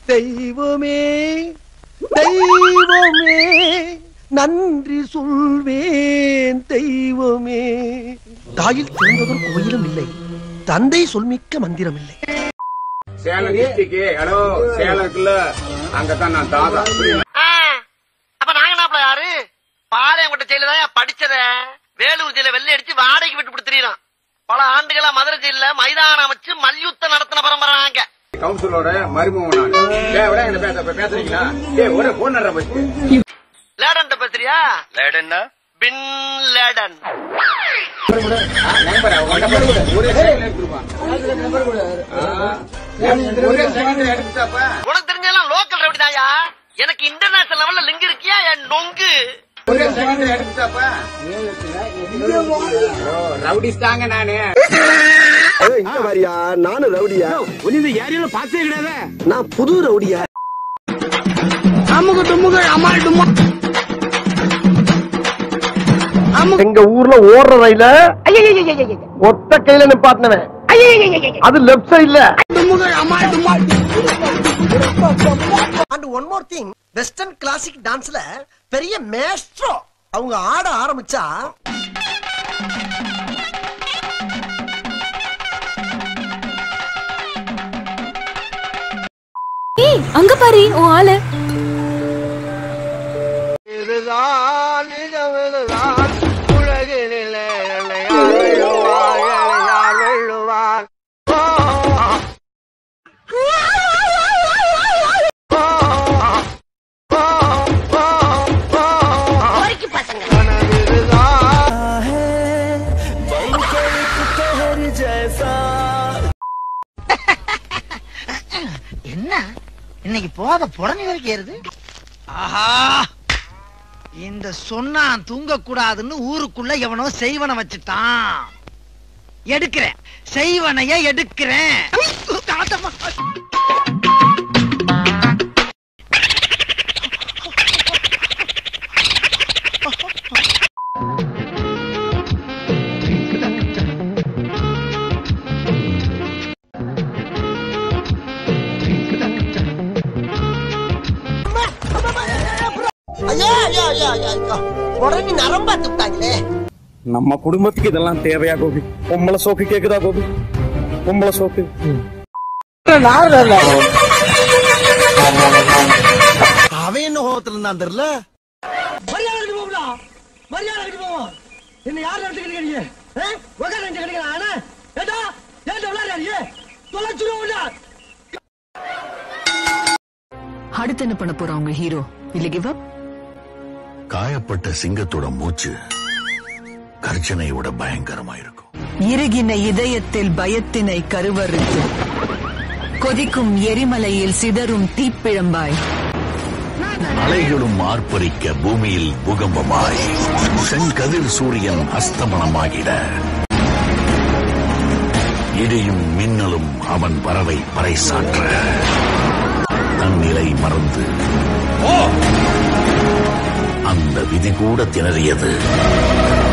தெய்வமே தெய்வமே நன்றி சொல்வேன் தெய்வமே தாயில் சிறந்ததொரு கோயிலும் இல்லை தந்தை சொல்மிக்க மந்திரம் இல்லை சேலம் டிஸ்ட்ரிக்ட் ஹலோ சேலம் இருக்குல்ல அங்கதான் நான் தாதா அப்ப நாங்க நாப்பல யாரு பாளையங்கோட்டை ஜெயில தான் படிச்சத வேலூர் ஜெயில வெள்ளை அடிச்சு வாடகைக்கு விட்டு கொடுத்துறான் பல ஆண்டுகளா மதுரை ஜெயில மைதானம் அமைச்சு மல்யுத்தம் நடத்தின பரம்பரை நாங்க கவுன்சிலோட மருமகன் நான் டேய் விட என்ன பேச பேசுறீங்களா டேய் ஒரு போன் நடுற பஸ்ட் லேடன் பேசுறியா லேடன்னா பின் லேடன் நம்பர் ஒரே செகண்ட்ல எடுத்துருவான் ஒரே செகண்ட்ல எடுத்துட்டாப்பா உனக்கு தெரிஞ்செல்லாம் லோக்கல் ரவுடிதாயா எனக்கு இன்டர்நேஷனல் லெவல்ல லிங்க் இருக்கியா என் நொங்கு ஒரே செகண்ட்ல எடுத்துட்டாப்பா ரவுடிஸ் தாங்க நானு இங்க வரியா நானும் ரவுடியா இந்த ஏரியால பாத்தே கிடையாது நான் புது ரவுடியா அமுக தும்முக அமால் டும்மா எங்க ஊர்ல ஓடுற ரயில ஒத்த கையில நிப்பாட்டினவன் அது லெப்ட் சைடுல தும்முக அமால் டும்மா and one more thing western classic டான்ஸ்ல பெரிய மேஸ்ட்ரோ அவங்க ஆட ஆரம்பிச்சா ஏய் அங்க பாரு உன் ஆளு இதுதான் நிஜம் இதுதான் உலகினிலே என்னை யார் வெல்லுவார், என்னை யார் வெல்லுவார்? ஓ, ஓ, ஓ, ஓ, ஓ. கனவிதுதான். என்ன இன்னைக்கு போத புடனி வரைக்கும் ஏறுது ஆஹா இந்த சொன்னா தூங்க கூடாதுன்னு ஊருக்குள்ள எவனோ செய்வன வச்சுட்டான் எடுக்கிறேன் செய்வனைய எடுக்கிறேன் தாத்தம்மா. ஐயா, ஐயா, ஐயா, ஐயா, ஐயா. உடனே நரம்பா துட்டாங்களே நம்ம குடும்பத்துக்கு இதெல்லாம் தேவையா கோபி பொம்பளை சோக்கு கேக்குதா கோபி பொம்பளை சோக்கு அவன் என்ன கோபத்துல இருந்தான் தெரியல மரியாதை போகுதா மரியாதை போவோம் என்ன யார் நடத்துக்கிட்டு கிடைக்கிறீங்க உட்கார கிடைக்கிறேன் ஆனா ஏதா ஏதா விளையாடுறீங்க தொலைச்சுருவோம்ல அடுத்து என்ன பண்ண போறான் உங்க ஹீரோ இல்ல கிவ் அப் காயப்பட்ட சிங்கத்தோட மூச்சு கர்ஜனையோட பயங்கரமா இருக்கும் இறுகின இதயத்தில் பயத்தினை கருவறுத்து கொதிக்கும் எரிமலையில் சிதறும் தீப்பிழம்பாய் அலைகளும் ஆர்ப்பரிக்க பூமியில் பூகம்பமாய் செங்கதிர் சூரியன் அஸ்தமனமாகிட இடியும் மின்னலும் அவன் வரவை பறைசாற்ற தன்னிலை மறந்து அந்த விதி கூட திணறியது